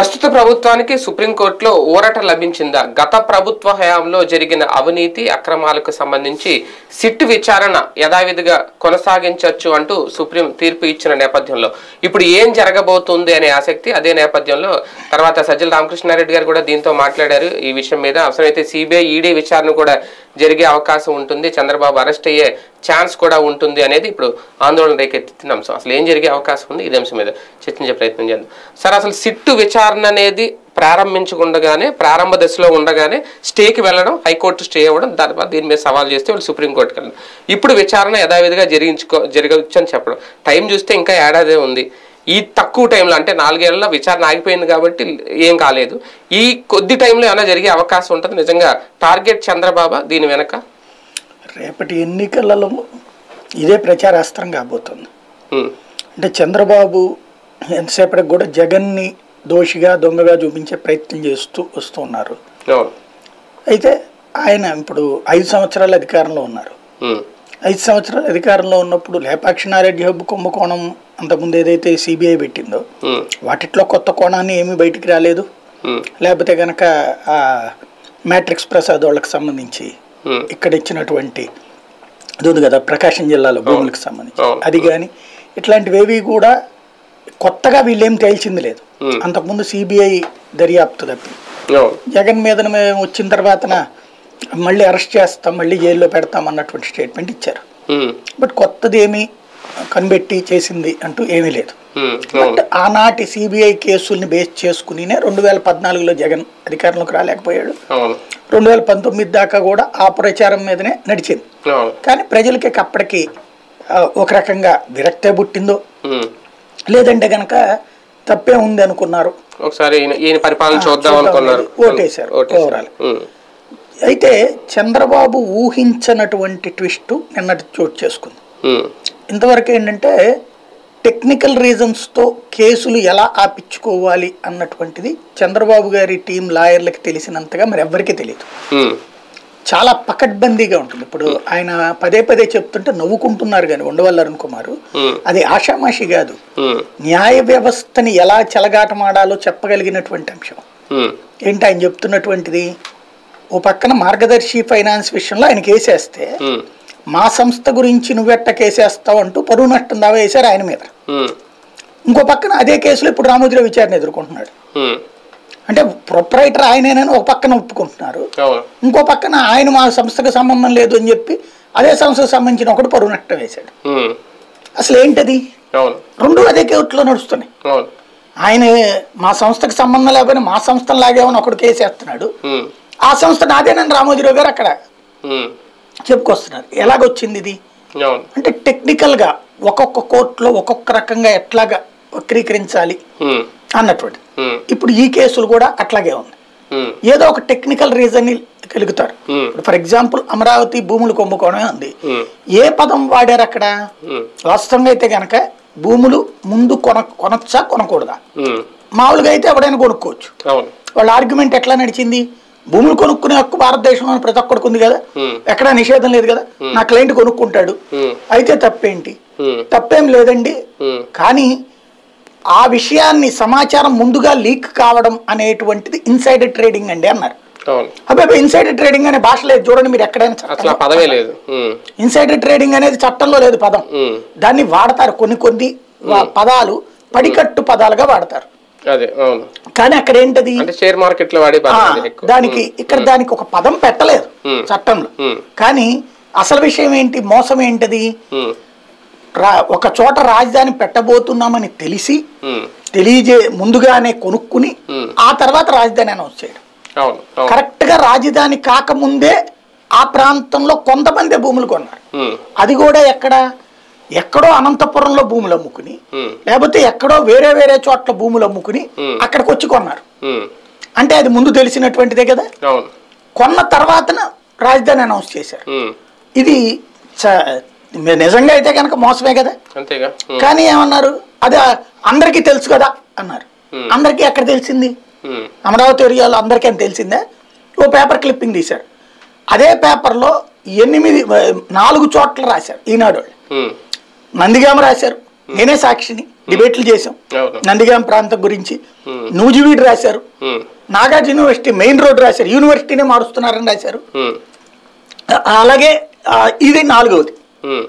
ప్రస్తుత ప్రభుత్వానికి సుప్రీంకోర్టులో ఊరట లభించిందా గత ప్రభుత్వ హయాంలో జరిగిన అవినీతి అక్రమాలకు సంబంధించి సిట్ విచారణ యథావిధిగా కొనసాగించవచ్చు అంటూ సుప్రీం తీర్పు ఇచ్చిన నేపథ్యంలో ఇప్పుడు ఏం జరగబోతుంది అనే ఆసక్తి అదే నేపథ్యంలో తర్వాత సజ్జల రామకృష్ణారెడ్డి గారు కూడా దీంతో మాట్లాడారు ఈ విషయం మీద అవసరమైతే సిబిఐ ఈడీ విచారణ కూడా జరిగే అవకాశం ఉంటుంది చంద్రబాబు అరెస్ట్ అయ్యే ఛాన్స్ కూడా ఉంటుంది అనేది ఇప్పుడు ఆందోళన రేకెత్తిన అంశం అసలు ఏం జరిగే అవకాశం ఉంది ఇదే అంశం మీద చర్చించే ప్రయత్నం చేద్దాం సార్ అసలు సిట్టు విచారణ అనేది ప్రారంభించకుండగానే ప్రారంభ దశలో ఉండగానే స్టేకి వెళ్ళడం హైకోర్టు స్టే అవ్వడం తర్వాత దీని మీద సవాల్ చేస్తే వాళ్ళు సుప్రీంకోర్టుకి వెళ్ళడం ఇప్పుడు విచారణ యథావిధిగా జరిగించుకో జరగవచ్చు అని చెప్పడం టైం చూస్తే ఇంకా ఏడాదే ఉంది ఈ తక్కువ టైంలో అంటే నాలుగేళ్ల విచారణ ఆగిపోయింది కాబట్టి ఏం కాలేదు ఈ కొద్ది టైంలో ఏమైనా జరిగే అవకాశం ఉంటుంది నిజంగా టార్గెట్ చంద్రబాబు దీని వెనక రేపటి ఎన్నికలలో ఇదే ప్రచారాస్త్రం కాబోతుంది ఉమ్, అంటే చంద్రబాబు ఎంతసేపటికి కూడా జగన్ని దోషిగా దొంగగా చూపించే ప్రయత్నం చేస్తూ వస్తున్నారు అవును అయితే ఆయన ఇప్పుడు ఐదు సంవత్సరాలు అధికారంలో ఉన్నారు ఉమ్, ఐదు సంవత్సరాలు అధికారంలో ఉన్నప్పుడు లేపాక్షినారెడ్డి హబ్బు కుంభకోణం అంతకుముందు ఏదైతే సిబిఐ పెట్టిందో ఉమ్, వాటిట్లో కొత్త కోణాన్ని ఏమీ బయటికి రాలేదు ఉమ్, లేకపోతే కనుక ఆ మ్యాట్రిక్స్ ప్రసాద్ వాళ్ళకి సంబంధించి ఉమ్, ఇక్కడ ఇచ్చినటువంటి అది ఉంది కదా ప్రకాశం జిల్లాలో భూములకు సంబంధించి అవును. అది కానీ ఇట్లాంటివేవి కూడా కొత్తగా వీళ్ళేం తేల్చింది లేదు Hmm. అంతకుముందు సిబిఐ దర్యాప్తు తప్పి అవును జగన్ మీద మేము వచ్చిన తర్వాతన మళ్ళీ అరెస్ట్ చేస్తాం మళ్ళీ జైల్లో పెడతాం అన్నటువంటి స్టేట్మెంట్ ఇచ్చారు ఉమ్, బట్ కొత్తది ఏమీ కనిపెట్టి చేసింది అంటూ ఏమీ లేదు ఉమ్, అవును బట్ ఆనాటి సిబిఐ కేసుల్ని బేస్ చేసుకునినే రెండు వేల పద్నాలుగులో జగన్ అధికారంలోకి రాలేకపోయాడు అవును రెండు వేల పంతొమ్మిది దాకా కూడా ఆ ప్రచారం మీదనే నడిచింది అవును కానీ ప్రజలకి అప్పటికి ఆ, ఒక రకంగా విరక్తే పుట్టిందో ఉమ్. లేదంటే గనక తప్పే ఉంది అనుకున్నారు ఒకసారి ఈయన ఈయన పరిపాలన ఆ, చూద్దాం చూద్దాం అనుకున్నారు అనేది ఓటేశారు, ఓటేశారు overall. ఉమ్, అయితే చంద్రబాబు ఊహించనటువంటి ట్విస్ట్ నిన్నటి చోటు చేసుకుంది ఉమ్, ఇంతవరకు ఏంటంటే టెక్నికల్ రీజన్స్తో కేసులు ఎలా ఆపించుకోవాలి అన్నటువంటిది చంద్రబాబు గారి టీం లాయర్లకి తెలిసినంతగా మరి ఎవ్వరికీ తెలియదు ఉమ్, చాలా పకడ్బందీగా ఉంటుంది ఇప్పుడు ఆయన పదే పదే చెప్తుంటే నవ్వుకుంటున్నారు కానీ ఉండవల్లి అరుణ్ కుమార్ ఉమ్, అది ఆషామాషి కాదు ఉమ్, న్యాయ వ్యవస్థని ఎలా చెలగాటమాడాలో చెప్పగలిగినటువంటి అంశం ఉమ్, ఏంటి ఆయన చెప్తున్నటువంటిది ఓ పక్కన మార్గదర్శి ఫైనాన్స్ విషయంలో ఆయన కేసేస్తే ఉమ్, మా సంస్థ గురించి నువ్వెట్ట కేసేస్తావు అంటూ పరువు నష్టం దావా వేశారు ఆయన మీద ఉమ్, ఇంకో పక్కన అదే కేసులో ఇప్పుడు రామోజీరావు విచారణ ఎదుర్కొంటున్నాడు ఉమ్, అంటే ప్రొపరైటర్ ఆయనేనని ఒక పక్కన ఒప్పుకుంటున్నారు అవును ఇంకో పక్కన ఆయన మా సంస్థకు సంబంధం లేదు అని చెప్పి అదే సంస్థకు సంబంధించిన ఒకటి పరువు నష్టం వేశాడు ఉమ్, అసలు ఏంటది అవును రెండు అదే కోర్టులో నడుస్తున్నాయి అవును ఆయన మా సంస్థకు సంబంధం లేకపోయినా మా సంస్థను లాగేమని ఒకడు కేసేస్తున్నాడు ఉమ్, ఆ సంస్థ నాదేనని రామోజీరావు గారు అక్కడ ఉమ్, చెప్పుకొస్తున్నారు ఎలాగొచ్చింది ఇది అవును అంటే టెక్నికల్గా ఒక్కొక్క కోర్టులో ఒక్కొక్క రకంగా ఎట్లాగా వక్రీకరించాలి ఉమ్, అన్నటువంటి ఉమ్, ఇప్పుడు ఈ కేసులు కూడా అట్లాగే ఉంది ఉమ్, ఏదో ఒక టెక్నికల్ రీజన్ కలుగుతారు ఉమ్, ఇప్పుడు ఫర్ ఎగ్జాంపుల్ అమరావతి భూములు కొమ్ముకోవడమే ఉంది ఉమ్, ఏ పదం వాడారు అక్కడ ఉమ్, వాస్తవంగా అయితే కనుక భూములు ముందు కొన కొనొచ్చా కొనకూడదా ఉమ్, మామూలుగా అయితే ఎవడైనా కొనుక్కోవచ్చు అవును వాళ్ళ ఆర్గ్యుమెంట్ ఎట్లా నడిచింది భూములు కొనుక్కునే హక్కు భారతదేశంలో ప్రతి ఒక్కడికి ఉంది కదా ఉమ్, ఎక్కడా నిషేధం లేదు కదా నా క్లయింట్ కొనుక్కుంటాడు ఉమ్, అయితే తప్పేంటి ఉమ్, తప్పేం లేదండి ఉమ్, కానీ ఆ విషయాన్ని సమాచారం ముందుగా లీక్ కావడం అనేటువంటిది ఇన్సైడర్ ట్రేడింగ్ అండి అన్నారు అవును అబ్బాయి ఇన్సైడర్ ట్రేడింగ్ అనే భాష లేదు చూడండి మీరు ఎక్కడైనా అసలు ఆ పదమే లేదు ఉమ్, ఇన్సైడర్ ట్రేడింగ్ అనేది చట్టంలో లేదు పదం ఉమ్, దాన్ని వాడతారు కొన్ని కొన్ని వా- పదాలు పడికట్టు పదాలుగా వాడతారు అదే అవును కానీ అక్కడ ఏంటది అంటే షేర్ మార్కెట్ లో వాడే ఆ, పదం అది ఎక్కువ దానికి ఇక్కడ దానికి ఒక పదం పెట్టలేదు ఉమ్. చట్టంలో ఉమ్, కానీ అసలు విషయం ఏంటి మోసం ఏంటది ఉమ్, రా ఒక చోట రాజధాని పెట్టబోతున్నామని తెలిసి ఉమ్, తెలియజే ముందుగానే కొనుక్కుని ఉమ్. ఆ తర్వాత రాజధాని అనౌన్స్ చేయడం అవును అవును కరెక్ట్ గా రాజధాని కాకముందే ఆ ప్రాంతంలో కొంతమంది భూములు కొన్నారు ఉమ్, అది కూడా ఎక్కడ ఎక్కడో అనంతపురంలో భూములు అమ్ముకుని ఉమ్, లేకపోతే ఎక్కడో వేరే వేరే చోట్ల భూములు అమ్ముకుని ఉమ్. అక్కడికి వచ్చి కొన్నారు ఉమ్, అంటే అది ముందు తెలిసినటువంటిదే కదా అవును కొన్న తర్వాతన రాజధాని అనౌన్స్ చేశారు ఉమ్, ఇది చ- నిజంగా అయితే కనుక మోసమే కదా అంతేగా ఉమ్, కానీ ఏమన్నారు అది అందరికీ తెలుసు కదా అన్నారు Hmm. అందరికీ ఎక్కడ తెలిసింది ఉమ్, అమరావతి ఏరియాలో అందరికీ అని తెలిసిందే ఓ పేపర్ క్లిప్పింగ్ తీశారు అదే పేపర్లో ఎనిమిది నాలుగు చోట్ల రాశారు ఈనాడు వాళ్ళు ఉమ్, నందిగామ రాశారు నేనే సాక్షిని డిబేట్లు చేసాం అవును నందిగాం ప్రాంతం గురించి నూజివీడు రాశారు ఉమ్, నాగార్జున యూనివర్సిటీ మెయిన్ రోడ్ రాశారు యూనివర్సిటీనే మారుస్తున్నారని రాశారు ఉమ్, ఆ- అలాగే ఆ, ఇది నాలుగవది ఉమ్,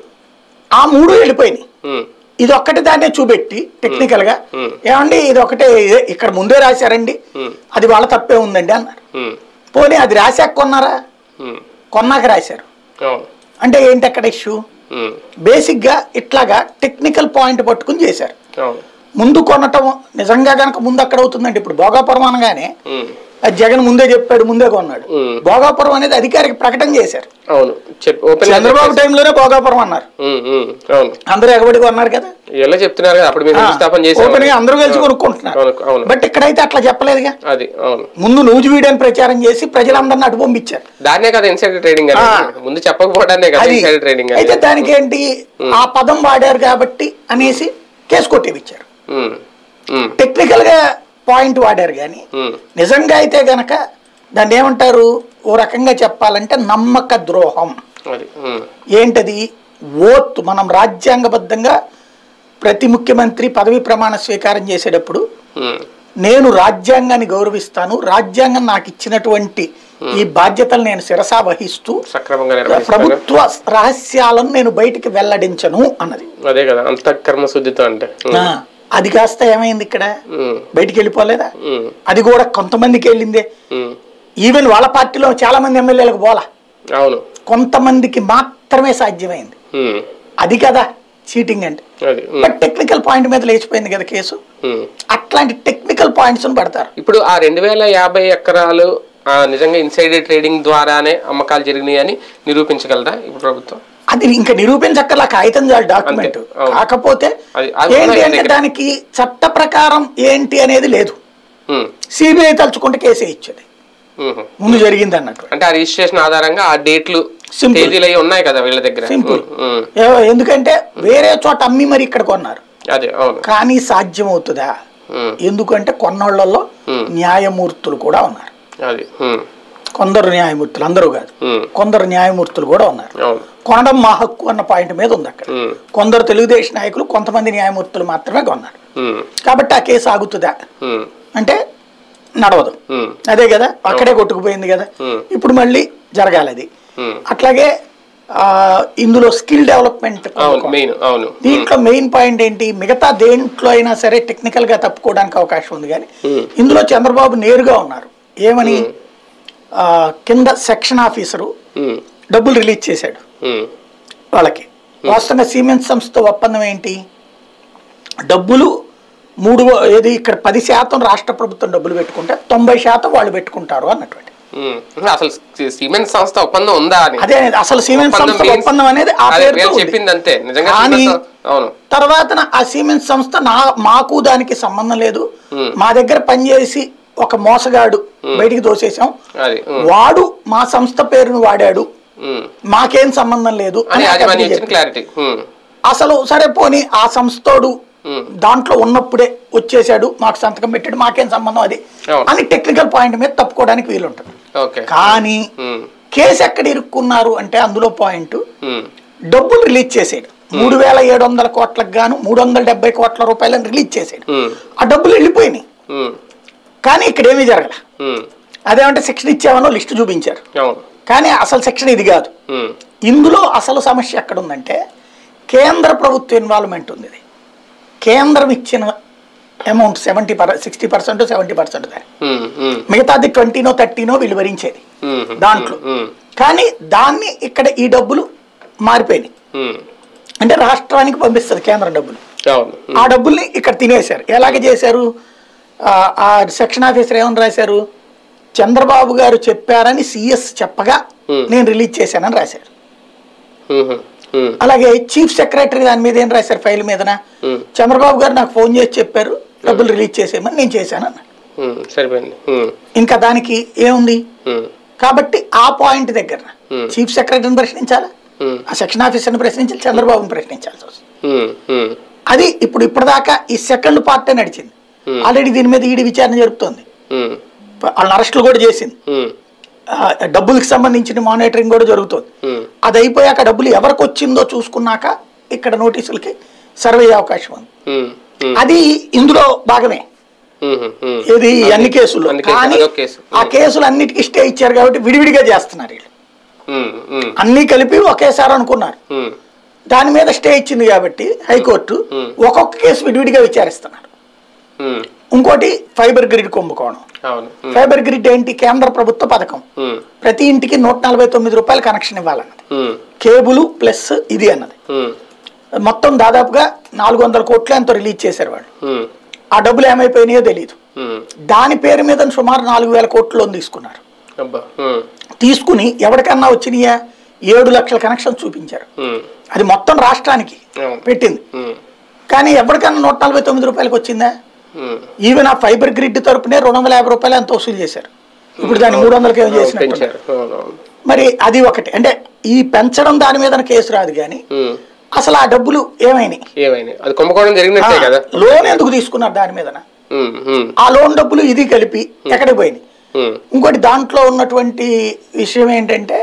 ఆ మూడు వెళ్ళిపోయినాయి ఉమ్, ఇది ఒక్కటి దాన్నే చూపెట్టి టెక్నికల్ గా Hmm. ఏమండి ఇది ఒకటే ఇదే- ఇక్కడ ముందే రాశారండి Hmm. అది వాళ్ళ తప్పే ఉందండి అన్నారు ఉమ్, పోనీ అది రాశాక కొన్నారా ఉమ్, కొన్నాక రాశారు అవును అంటే ఏంటి అక్కడ ఇష్యూ ఉమ్, బేసిక్ గా ఇట్లాగా టెక్నికల్ పాయింట్ పట్టుకుని చేశారు అవును ముందు కొనటం నిజంగా కనుక ముందు అక్కడ అవుతుందండి ఇప్పుడు భోగాపురం అనగానే ఉమ్, అది జగన్ ముందే చెప్పాడు ముందే కొన్నాడు Hmm. భోగాపురం అనేది అధికారిక ప్రకటన చేశారు అవును చెప్పు ఓపెన్ చంద్రబాబు టైంలోనే భోగాపురం అన్నారు అవును అందరూ ఎగబడి కొన్నారు కదా ఎలా చెప్తున్నారు కదా అప్పుడు మీరు స్థాపన చేశారు ఓపెన్ గా అందరూ కలిసి కొనుక్కుంటున్నారు అవును అవును బట్ ఇక్కడైతే అట్లా చెప్పలేదుగా అది అవును ముందు నూజివీడు అని ప్రచారం చేసి ప్రజలందరిని అటు పంపించారు దాన్నే కదా ఇన్సైడ్ ట్రేడింగ్ ఆ. అనేది ముందు చెప్పకపోవడానే కదా అది ఇన్సైడ్ ట్రేడింగ్ అయితే అనేది దానికి ఏంటి ఆ పదం వాడారు కాబట్టి అనేసి కేసు కొట్టేవిచ్చారు ఉమ్, ఉమ్, టెక్నికల్ గా పాయింట్ వాడారు కానీ ఉమ్, నిజంగా అయితే గనక దాన్ని ఏమంటారు ఓ రకంగా చెప్పాలంటే నమ్మక ద్రోహం అది ఉమ్, ఏంటది ఓత్ మనం రాజ్యాంగబద్ధంగా ప్రతి ముఖ్యమంత్రి పదవి ప్రమాణ స్వీకారం చేసేటప్పుడు ఉమ్, నేను రాజ్యాంగాన్ని గౌరవిస్తాను రాజ్యాంగం నాకు ఇచ్చినటువంటి ఈ బాధ్యతలు నేను శిరసా వహిస్తూ సక్రమంగా నిర్వహిస్తారు ప్రభుత్వ రహస్యాలను నేను బయటికి వెల్లడించను అన్నది అదే కదా అంతఃకర్మ శుద్ధితో అంటే ఉమ్, ఆ, అది కాస్త ఏమైంది ఇక్కడ ఉమ్, బయటికి వెళ్ళిపోలేదా ఉమ్, అది కూడా కొంతమందికి వెళ్ళిందే ఉమ్, ఈవెన్ వాళ్ళ పార్టీలో చాలా మంది ఎమ్మెల్యేలకు పోలా అవును కొంతమందికి మాత్రమే సాధ్యమైంది ఉమ్, అది కదా చీటింగ్ అంటే అది ఉమ్, బట్ టెక్నికల్ పాయింట్ మీద లేచిపోయింది కదా కేసు ఉమ్. అట్లాంటి టెక్నికల్ పాయింట్స్ పడతారు ఇప్పుడు ఆ రెండు వేల యాభై ఎకరాలు ఆ, నిజంగా ఇన్సైడ్ ట్రేడింగ్ ద్వారానే అమ్మకాలు జరిగినాయి అని నిరూపించగలరా ఇప్పుడు ప్రభుత్వం అది ఇంకా నిరూపించక్కర్లా కాగితం చాలు డాక్యుమెంట్ అంతే, అవును. కాకపోతే అది- అది ఏంటి ఉన్నాయి అంటే దగ్గర. దానికి చట్ట ప్రకారం ఏంటి అనేది లేదు ఉమ్, సిబిఐ తలుచుకుంటే కేసే ఇచ్చేది ఉమ్. ముందు జరిగింది అన్నట్టు అంటే ఆ రిజిస్ట్రేషన్ ఆధారంగా ఆ డేట్లు Simple. తేదీలు అవి ఉన్నాయి కదా వీళ్ళ దగ్గర Simple. ఉమ్, ఉమ్. ఏ- ఎందుకంటే వేరే చోట అమ్మి మరి ఇక్కడ కొన్నారు అదే అవును కానీ సాధ్యం అవుతుందా ఉమ్, ఎందుకంటే కొన్నోళ్లలో Hmm. న్యాయమూర్తులు కూడా ఉన్నారు అది ఉమ్, కొందరు న్యాయమూర్తులు అందరూ కాదు ఉమ్, కొందరు న్యాయమూర్తులు కూడా ఉన్నారు అవును కొనడం మా హక్కు అన్న పాయింట్ మీద ఉంది అక్కడ ఉమ్, కొందరు తెలుగుదేశం నాయకులు కొంతమంది న్యాయమూర్తులు మాత్రమే కొన్నారు ఉమ్, కాబట్టి ఆ కేసు ఆగుతుందా ఉమ్, అంటే నడవదు ఉమ్, అదే కదా అక్కడే కొట్టుకుపోయింది కదా Hmm. ఇప్పుడు మళ్ళీ జరగాలి అది ఉమ్. అట్లాగే ఆ, ఇందులో స్కిల్ డెవలప్మెంట్ అవును మెయిన్ అవును దీంట్లో మెయిన్ పాయింట్ ఏంటి మిగతా దేంట్లో అయినా సరే టెక్నికల్ గా తప్పుకోవడానికి అవకాశం ఉంది కానీ Hmm. ఇందులో చంద్రబాబు నేరుగా ఉన్నారు ఏమని ఆ, కింద సెక్షన్ ఆఫీసరు ఉమ్, డబ్బులు రిలీజ్ చేశాడు ఉమ్, వాళ్ళకి వాస్తవంగా సిమెంట్ సంస్థ ఒప్పందం ఏంటి డబ్బులు మూడు ఏది ఇక్కడ పది శాతం రాష్ట్ర ప్రభుత్వం డబ్బులు పెట్టుకుంటే తొంభై శాతం వాళ్ళు పెట్టుకుంటారు అన్నటువంటి ఉమ్. అసలు సిమెంట్ సంస్థ ఒప్పందం ఉందా అని అదే అసలు సిమెంట్ ఒప్పందం సంస్థ means- ఒప్పందం అనేది ఆ అదే పేరుతో వీళ్ళు ఉంది. చెప్పింది అంతే నిజంగా కానీ సిమెంట్ సం- అవును తర్వాత ఆ సిమెంట్ సంస్థ నా మాకు దానికి సంబంధం లేదు Hmm. మా దగ్గర పనిచేసి ఒక మోసగాడు బయటికి దోసేసాం అది ఉమ్, వాడు మా సంస్థ పేరును వాడాడు ఉమ్. మాకేం సంబంధం లేదు అని అని ఆ యాజమాన్యం కంపెనీ ఇచ్చిన చెప్పింది. క్లారిటీ ఉమ్, అసలు సరే పోని ఆ సంస్థోడు ఉమ్, దాంట్లో ఉన్నప్పుడే వచ్చేసాడు మాకు సంతకం పెట్టాడు మాకేం సంబంధం అది అవును. అని టెక్నికల్ పాయింట్ మీద తప్పుకోవడానికి వీలుంటుంది ఓకే కానీ ఉమ్, కేసు ఎక్కడ ఇరుక్కున్నారు అంటే అందులో పాయింట్ ఉమ్, డబ్బులు రిలీజ్ చేసాడు మూడు వేల ఏడు వందల కోట్లకు గాను మూడు వందల డెబ్బై కోట్ల రూపాయలను రిలీజ్ చేసాడు ఉమ్, ఆ డబ్బులు వెళ్ళిపోయినాయి ఉమ్, కానీ ఇక్కడ ఏమీ జరగల ఉమ్, అదేమంటే శిక్షణ ఇచ్చామనో లిస్టు చూపించారు అవును కానీ అసలు శిక్షణ ఇది కాదు ఉమ్, ఇందులో అసలు సమస్య ఎక్కడ ఉందంటే కేంద్ర ప్రభుత్వ ఇన్వాల్వ్మెంట్ ఉంది ఇది కేంద్రం ఇచ్చిన amount seventy per sixty percent seventy percent ఉమ్, ఉమ్, మిగతాది ట్వంటీనో థర్టీనో వీళ్ళు భరించేది ఉమ్, దాంట్లో ఉమ్, కానీ దాన్ని ఇక్కడ ఈ డబ్బులు మారిపోయినాయి ఉమ్, అంటే రాష్ట్రానికి పంపిస్తుంది కేంద్ర డబ్బులు అవును ఉమ్, ఆ డబ్బుల్ని ఇక్కడ తినేశారు ఎలాగ చేశారు ఆ, ఆ సెక్షన్ ఆఫీసర్ ఏమని రాశారు చంద్రబాబు గారు చెప్పారని సిఎస్ చెప్పగా Hmm. నేను రిలీజ్ చేశానని రాశారు ఉమ్, ఉమ్, అలాగే చీఫ్ సెక్రటరీ దాని మీద ఏం రాశారు ఫైల్ మీదన ఉమ్, చంద్రబాబు గారు నాకు ఫోన్ చేసి చెప్పారు డబ్బులు రిలీజ్ చేసేయమని నేను చేశాను అన్నాడు ఉమ్, సరిపోయింది ఉమ్, ఇంకా దానికి ఏముంది ఉమ్, కాబట్టి ఆ పాయింట్ దగ్గర Hmm. చీఫ్ సెక్రటరీని ప్రశ్నించాలా ఉమ్, ఆ సెక్షన్ ఆఫీసర్ని ప్రశ్నించాలి చంద్రబాబుని ప్రశ్నించాల్సి వస్తుంది ఉమ్, ఉమ్, అది ఇప్పుడు ఇప్పటిదాకా ఈ సెకండ్ పార్టే నడిచింది Hmm. ఆల్రెడీ దీని మీద ఈడీ విచారణ జరుపుతోంది ఉమ్, వాళ్ళని అరెస్టులు కూడా చేసింది ఉమ్, ఆ, డబ్బులకు సంబంధించిన మానిటరింగ్ కూడా జరుగుతుంది ఉమ్, అది అయిపోయాక డబ్బులు ఎవరికి వచ్చిందో చూసుకున్నాక ఇక్కడ నోటీసులకి సర్వ్ అయ్యే అవకాశం ఉంది ఉమ్, ఉమ్, అది ఇందులో భాగమే ఉమ్, ఉమ్. ఇది అన్ని కేసులు అన్ని కేసులు, కానీ అదొక కేసు. ఆ కేసులు అన్నిటికీ స్టే ఇచ్చారు కాబట్టి విడివిడిగా చేస్తున్నారు వీళ్ళు ఉమ్, ఉమ్, అన్ని కలిపి ఒకేసారి అనుకున్నారు ఉమ్, దాని మీద స్టే ఇచ్చింది కాబట్టి హైకోర్టు Hmm. ఒక్కొక్క కేసు విడివిడిగా విచారిస్తున్నారు ఉమ్. ఇంకోటి ఫైబర్ గ్రిడ్ కుంభకోణం అవును ఉమ్, ఫైబర్ గ్రిడ్ ఏంటి కేంద్ర ప్రభుత్వ పథకం ఉమ్, ప్రతి ఇంటికి నూట నలభై తొమ్మిది రూపాయలు కనెక్షన్ ఇవ్వాలన్నది ఉమ్, కేబుల్ ప్లస్ ఇది అన్నది ఉమ్, మొత్తం దాదాపుగా నాలుగు వందల కోట్లు ఎంతో రిలీజ్ చేశారు వాళ్ళు ఉమ్, ఆ డబ్బులు ఏమైపోయినాయో తెలియదు ఉమ్. దాని పేరు మీద సుమారు నాలుగు వేల కోట్లు లోన్ తీసుకున్నారు అబ్బా ఉమ్, తీసుకుని ఎవరికన్నా వచ్చినాయా ఏడు లక్షల కనెక్షన్ చూపించారు ఉమ్, అది మొత్తం రాష్ట్రానికి అవును. పెట్టింది ఉమ్, కానీ ఎవరికన్నా నూట నలభై తొమ్మిది రూపాయలకి వచ్చిందా ఉమ్. ఈవెన్ ఆ ఫైబర్ గ్రిడ్ తరపునే రెండు వందల యాభై రూపాయలు ఎంత వసూలు చేశారు ఇప్పుడు దాన్ని మూడు వందలకి ఏమో చేసినట్టు పెంచారు అవును అవును మరి అది ఒకటి అంటే ఈ పెంచడం దాని మీద కేసు రాదు కానీ ఉమ్. అసలు ఆ డబ్బులు ఏమైనాయి ఏమైంది అది కుంభకోణం జరిగినట్టే కదా లోన్ ఎందుకు తీసుకున్నారు దాని మీద ఉమ్, ఉమ్, ఆ లోన్ డబ్బులు ఇది కలిపి ఎక్కడికి పోయినాయి ఉమ్, ఇంకోటి దాంట్లో ఉన్నటువంటి విషయం ఏంటంటే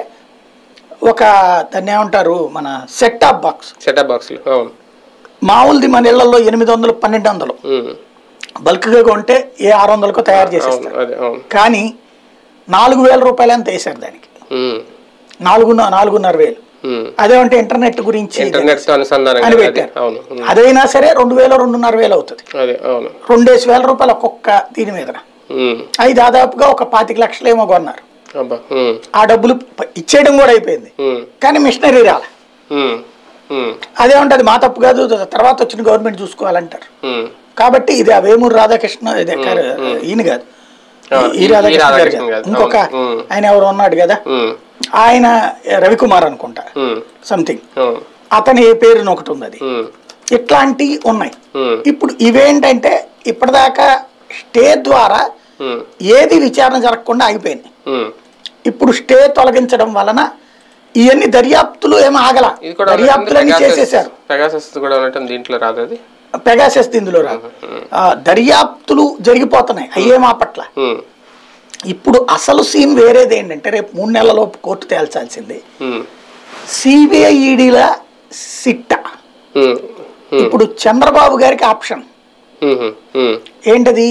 ఒక దాన్ని ఏమంటారు మన సెట్ టాప్ బాక్స్ సెటప్ బాక్సులు అవును మామూలుది మన ఇళ్లలో ఎనిమిది వందలు పన్నెండు వందలు ఉమ్, బల్క్గా కొంటే ఏ ఆరు వందలకో తయారు అవును చేసేస్తారు అదే అవును కానీ నాలుగు వేల రూపాయలు అంత వేశారు దానికి ఉమ్, నాలుగు నాలుగున్నర వేలు ఉమ్. అదేమంటే ఇంటర్నెట్ గురించి ఇంటర్నెట్ తో అనుసంధానం అని కదా అది. పెట్టారు అవును ఉమ్, అదైనా సరే రెండు వేలు రెండున్నర వేలు అవుతుంది అదే అవును రెండేసి వేల రూపాయలు ఒక్కొక్క దీని మీద ఉమ్, అవి దాదాపుగా ఒక పాతిక లక్షలు ఏమో కొన్నారు అబ్బా ఉమ్, ఆ డబ్బులు ప- ఇచ్చేయడం కూడా అయిపోయింది ఉమ్, కానీ మిషనరీ రాల ఉమ్, ఉమ్, అదేమంటే మా తప్పు కాదు తర్వాత వచ్చిన గవర్నమెంట్ చూసుకోవాలంటారు ఉమ్. కాబట్టి ఇది ఆ వేమూరు రాధాకృష్ణ ఇది ఎక్కడ- ఈయన కాదు ఆ, ఈ ఈ రాధాకృష్ణ గారు రాధాకృష్ణ కాదు. కాదు. ఇంకొక అవును. ఉమ్. ఆయన ఎవరు ఉన్నాడు కదా ఉమ్, ఆయన రవికుమార్ అనుకుంటా ఉమ్, సంథింగ్ అవును, అతని పేరున ఒకటి ఉంది అది ఉమ్, ఇట్లాంటివి ఉన్నాయి ఉమ్, ఇప్పుడు ఇవేంటంటే ఇప్పటిదాకా స్టే ద్వారా ఉమ్, ఏది విచారణ జరగకుండా ఆగిపోయింది ఉమ్. ఇప్పుడు స్టే తొలగించడం వలన ఇవన్నీ దర్యాప్తులు ఏమి ఆగల ఇది కూడా దర్యాప్తులన్నీ చేసేసారు పెగాసస్ కూడా ఉన్నట్టు దీంట్లో రాదు అది పెగాసెస్ ఇందులో రాదు ఆ, దర్యాప్తులు జరిగిపోతున్నాయి అయ్యేమా పట్ల ఉమ్, ఇప్పుడు అసలు సీన్ వేరేది ఏంటంటే రేపు మూడు నెలలలోపు కోర్టు తేల్చాల్సింది ఉమ్, సిబిఐ ఈడీల సిట్ట ఉమ్, ఉమ్, ఇప్పుడు చంద్రబాబు గారికి ఆప్షన్ ఉమ్, ఉమ్, ఏంటది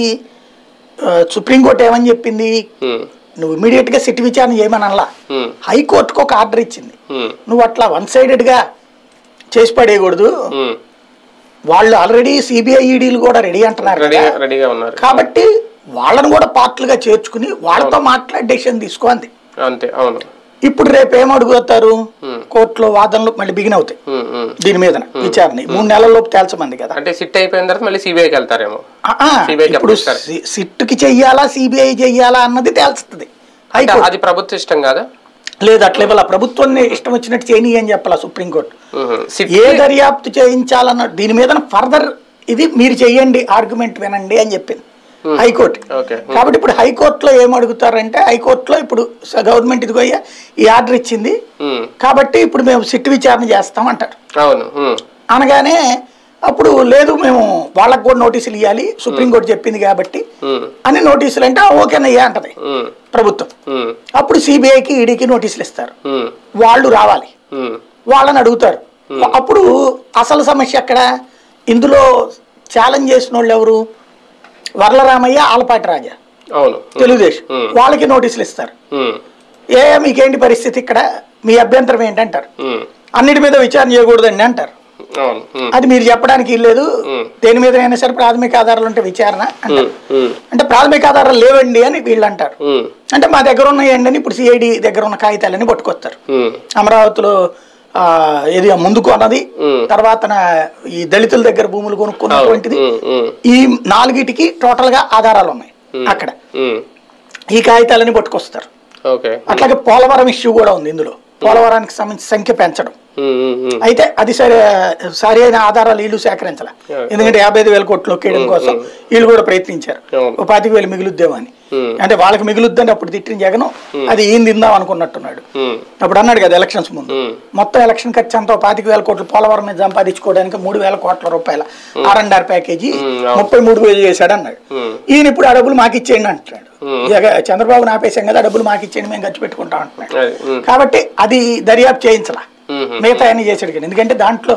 ఆ, సుప్రీంకోర్టు ఏమని చెప్పింది ఉమ్, నువ్వు ఇమీడియట్ గా సిట్ విచారణ చేయమని అనలా ఉమ్, హైకోర్టుకు ఒక ఆర్డర్ ఇచ్చింది ఉమ్, నువ్వు అట్లా వన్ సైడెడ్ గా చేసి పడేయకూడదు ఉమ్. వాళ్ళు ఆల్రెడీ సిబిఐ ఈడీలు కూడా రెడీ అంటున్నారు రెడీ కదా రెడీగా ఉన్నారు కాబట్టి వాళ్ళని కూడా పార్ట్లుగా చేర్చుకుని వాళ్ళతో మాట్లాడి డెసిషన్ తీసుకోండి అంతే అవును ఇప్పుడు రేపు ఏం అడుగుతారు Hmm. కోర్టులో వాదనలు మళ్ళీ బిగిన్ అవుతాయి ఉమ్, ఉమ్. దీని మీద విచారణ మూడు నెలల్లోపు తేల్చమంది కదా అంటే సిట్ అయిపోయిన తర్వాత మళ్ళీ సిబిఐకి వెళ్తారేమో ఆ, ఆ, CBI కి ఇప్పుడు అప్పగిస్తారు. సి- సిట్కి చెయ్యాలా సిబిఐ చెయ్యాలా అన్నది తేల్చుతుంది అంటే హైకోర్టు అది ప్రభుత్వ ఇష్టం కాదా లేదు అట్లా ఇవాళ ప్రభుత్వాన్ని ఇష్టం వచ్చినట్టు చేయని అని చెప్పాలా సుప్రీంకోర్టు ఉమ్, సిట్ ఏ దర్యాప్తు చేయించాలన్న దీని మీద ఫర్దర్ ఇది మీరు చెయ్యండి ఆర్గ్యుమెంట్ వినండి అని చెప్పింది హైకోర్టు ఓకే కాబట్టి ఇప్పుడు హైకోర్టులో ఏం అడుగుతారంటే హైకోర్టులో ఇప్పుడు స- గవర్నమెంట్ ఇదిగో అయ్యా ఈ ఆర్డర్ ఇచ్చింది ఉమ్, కాబట్టి ఇప్పుడు మేము సిట్ విచారణ చేస్తాం అంటారు అవును ఉమ్, అనగానే అప్పుడు లేదు మేము వాళ్ళకు కూడా నోటీసులు ఇవ్వాలి సుప్రీంకోర్టు చెప్పింది కాబట్టి ఉమ్, అని నోటీసులు అంటే "ఆ, ఓకేనయ్యా అంటది ఉమ్, ప్రభుత్వం ఉమ్, అప్పుడు సిబిఐకి ఈడీకి నోటీసులు ఇస్తారు ఉమ్, వాళ్ళు రావాలి ఉమ్, వాళ్ళని అడుగుతారు అప్పుడు అసలు సమస్య ఎక్కడ ఇందులో ఛాలెంజ్ చేసిన వాళ్ళు ఎవరు వరలరామయ్య ఆలపాటి రాజా అవును తెలుగుదేశం Hmm. వాళ్ళకి నోటీసులు ఇస్తారు ఉమ్, ఏ మీకేంటి పరిస్థితి ఇక్కడ మీ అభ్యంతరం ఏంటంటారు ఉమ్, అన్నిటి మీద విచారణ చేయకూడదండి అంటారు అవును ఉమ్, అది మీరు చెప్పడానికి లేదు Hmm. దేని మీద అయినా సరే ప్రాథమిక ఆధారాలు ఉంటే విచారణ అంటారు ఉమ్, ఉమ్, అంటే ప్రాథమిక ఆధారాలు లేవండి అని వీళ్ళు అంటారు ఉమ్, అంటే మా దగ్గర ఉన్నాయండి అని ఇప్పుడు సిఐడి దగ్గర ఉన్న కాగితాలని పట్టుకొస్తారు ఉమ్, అమరావతిలో ఆ, ఏది ఆ ముందుకు అన్నది ఉమ్. తర్వాత ఈ దళితుల దగ్గర భూములు కొనుక్కున్నటువంటిది ఉమ్, ఉమ్, ఈ నాలుగిటికి టోటల్ గా ఆధారాలు ఉన్నాయి అక్కడ ఉమ్, ఈ కాగితాలని పట్టుకొస్తారు ఓకే అట్లాగే పోలవరం ఇష్యూ కూడా ఉంది ఇందులో పోలవరానికి సంబంధించి సంఖ్య పెంచడం ఉమ్, ఉమ్, ఉమ్, అయితే అది సరి సరి అయిన ఆధారాలు వీళ్ళు సేకరించాల Yeah. ఎందుకంటే యాభై ఐదు వేల కోట్లు ఒకేయడం కోసం వీళ్ళు కూడా ప్రయత్నించారు అవును. ఓ పాతిక వేలు మిగులుద్దేమో అని ఉమ్, అంటే వాళ్ళకి మిగులుద్దని అప్పుడు తిట్టిన జగన్ అది ఈయన తిందాం అనుకున్నట్టున్నాడు ఉమ్, అప్పుడు అన్నాడు కదా ఎలక్షన్స్ ముందు ఉమ్, మొత్తం ఎలక్షన్ ఖర్చు అంతా ఓ పాతిక వేల కోట్లు పోలవరం మీద సంపాదించుకోవడానికి మూడు వేల కోట్ల రూపాయల ఆర్ అండ్ ఆర్ ప్యాకేజీ ఉమ్, అవును. ముప్పై మూడు వేలు చేశాడు అన్నాడు ఉమ్, ఈయన ఇప్పుడు ఆ డబ్బులు మాకు ఇచ్చేయండి అంటున్నాడు ఉమ్. ఇక చంద్రబాబు ఆపేసాం కదా ఆ డబ్బులు మాకు ఇచ్చేయండి మేము ఖర్చు పెట్టుకుంటాం అంటున్నాడు అది, ఉమ్, కాబట్టి అది దర్యాప్తు చేయించలా ఉమ్, ఉమ్, మిగతా అన్ని చేసాడు కానీ ఎందుకంటే దాంట్లో